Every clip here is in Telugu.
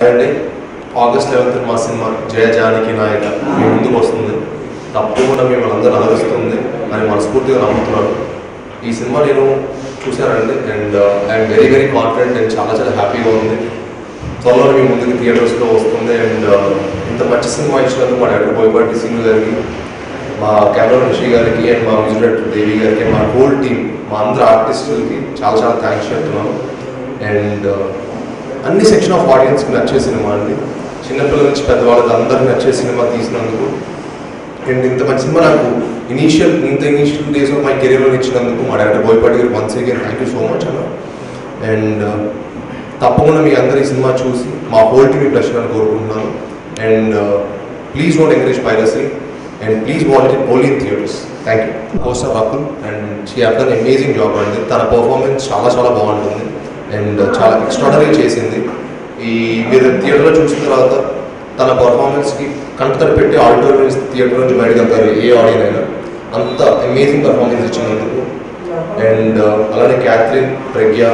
అండి ఆగస్ట్ లెవెన్త్ మా సినిమా జయ జానకి నాయక మీ ముందుకు వస్తుంది తప్పకుండా మిమ్మల్ని అందరూ అలరిస్తుంది అని మనస్ఫూర్తిగా నమ్ముతున్నాను ఈ సినిమా నేను చూశానండి and I'm very very confident and చాలా చాలా హ్యాపీగా ఉంది త్వరలో మీ ముందుకు థియేటర్స్లో వస్తుంది అండ్ ఇంత మంచి సినిమా ఇచ్చినందుకు మా డైరెక్టర్ బోయపాటి సింగ్ గారికి మా కెమెరా రిషి గారికి అండ్ మా మ్యూజిక్ డైరెక్టర్ దేవి గారికి అండ్ మా హోల్ టీమ్ మా అందరు ఆర్టిస్టులకి చాలా చాలా థ్యాంక్స్ చెప్తున్నాను అండ్ అన్ని సెక్షన్ ఆఫ్ ఆడియన్స్కి నచ్చే సినిమా అండి చిన్నపిల్లల నుంచి పెద్దవాళ్ళకి అందరికి నచ్చే సినిమా తీసినందుకు అండ్ ఇంత మంచి సినిమా నాకు ఇనీషియల్ ఇంత ఇనీషియల్ డేస్ ఆఫ్ మై కెరీర్లో ఇచ్చినందుకు మా డైరెక్టర్ బోయపాటి గారు once again thank you so much అన్న అండ్ తప్పకుండా మీ అందరు ఈ సినిమా చూసి మా హోల్ టీమ్ ప్లస్ అని కోరుకుంటున్నాను and please don't encourage piracy and please watch it only in theatres thank you costar Rakul and she have done amazing job అండి తన పర్ఫార్మెన్స్ చాలా చాలా బాగుంటుంది అండ్ చాలా ఎక్స్ట్రాడనరీ చేసింది ఈ మీరు థియేటర్లో చూసిన తర్వాత తన పర్ఫార్మెన్స్కి కంటతడి పెట్టి ఆడిటోరియం థియేటర్ నుంచి బయటకు వెళ్తారు ఏ ఆడియన్ అయినా అంత అమేజింగ్ పర్ఫార్మెన్స్ ఇచ్చినందుకు అండ్ అలానే Catherine Pragya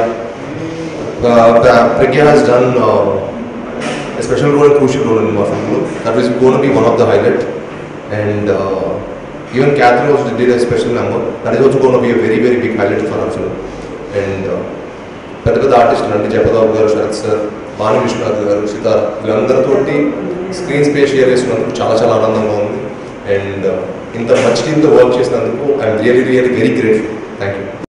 Pragya has done special role crucial role in మా ఫిల్మ్లో that is gonna be one of the highlight and even Catherine also did a special number that is also gonna be a very very big highlight for our film and పెద్ద పెద్ద ఆర్టిస్టులు అంటే జగదాబు గారు శరత్ సార్ భాను విశ్వనాథ్ గారు సితార వీళ్ళందరితోటి స్క్రీన్ స్పేస్ షేర్ చేసినందుకు చాలా చాలా ఆనందంగా ఉంది అండ్ ఇంత మంచి టీంతో వర్క్ చేసినందుకు I'm really really very grateful thank you